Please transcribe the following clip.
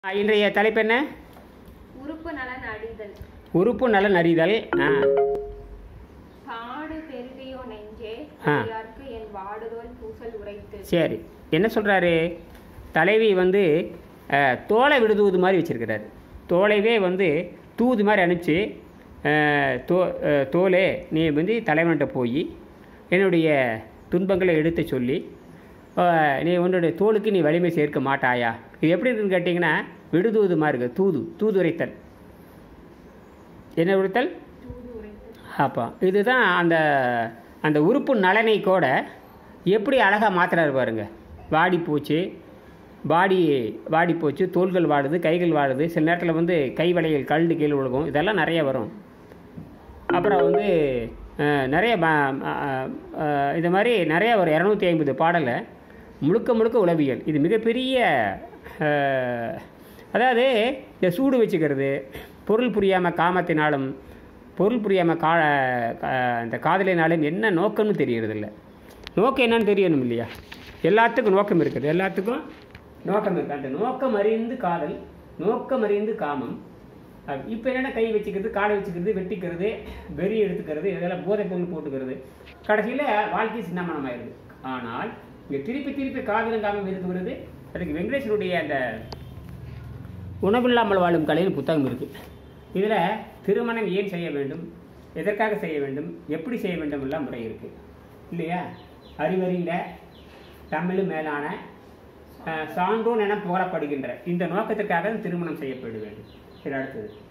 இன்றைய தலைப்பு என்ன உறுப்பு நலன் அடிதல் உறுப்பு நலன் அறிதல் ஆ பாடு பெருகையோ நெஞ்சே ஆ. யாருக்கு என் வாடுதோல் பூசல் உரைத்து சரி என்ன சொல்கிறாரு தலைவி வந்து அஹ், தோலை விடுதுவது மாதிரி வச்சுருக்கிறாரு தோலைவே வந்து தூது மாதிரி அனுப்பிச்சு அஹ், தோ அஹ், தோலே நீ வந்து தலைவன்கிட்ட போய் என்னுடைய துன்பங்களை எடுத்து சொல்லி அஹ், நீ உன்னுடைய தோலுக்கு நீ வலிமை சேர்க்க மாட்டாயா இது எப்படி இருக்குன்னு கேட்டிங்கன்னா விடுதூது மாதிரி இருக்கு தூது தூது உரைத்தல் என்ன உரைத்தல் தூது உரைத்து அப்போ இதுதான் அந்த அந்த உறுப்பு நலனை கூட எப்படி அழகாக மாத்துறாரு பாருங்க வாடி போச்சு பாடி வாடி போச்சு தோள்கள் வாடுது கைகள் வாடுது சில நேரத்தில் வந்து கை வளையல் கழுண்டு கீழே விழுகும் இதெல்லாம் நிறைய வரும் அப்புறம் வந்து அஹ், நிறைய ப- அஹ், அஹ், இது மாதிரி நிறைய ஒரு இரநூத்தி ஐம்பது பாடலை முழுக்க முழுக்க உளவியல் இது மிகப்பெரிய அஹ், அதாவது இந்த சூடு வச்சுக்கிறது பொருள் புரியாமல் காமத்தினாலும் பொருள் புரியாமல் கா கா- இந்த காதலினாலும் என்ன நோக்கம்னு தெரியறதில்ல நோக்கம் என்னன்னு தெரியணும் இல்லையா எல்லாத்துக்கும் நோக்கம் இருக்குது எல்லாத்துக்கும் நோக்கம் இருக்குது அந்த நோக்கம் அறிந்து காதல் நோக்கம் அறிந்து காமம் இப்போ என்னென்ன கை வச்சுக்கிறது காலை வச்சுக்கிறது வெட்டிக்கிறது வெறி எடுத்துக்கிறது இதெல்லாம் போதை பொருள் போட்டுக்கிறது கடைசியில் வாழ்க்கை சின்னமனம் ஆயிடுது ஆனால் இங்கே திருப்பி திருப்பி காதலும் காமம் இருக்கு வருது அதுக்கு வெங்கடேசனுடைய அந்த உணவில்லாமல் வாழும் கலைன்னு புத்தகம் இருக்குது இதில் திருமணம் ஏன் செய்ய வேண்டும் எதற்காக செய்ய வேண்டும் எப்படி செய்ய வேண்டும் எல்லாம் முறை இருக்குது இல்லையா அறிவறிந்த தமிழ் மேலான அஹ், சான்றோன் என புகழப்படுகின்ற இந்த நோக்கத்திற்காக திருமணம் செய்யப்பட வேண்டும் சரி அடுத்தது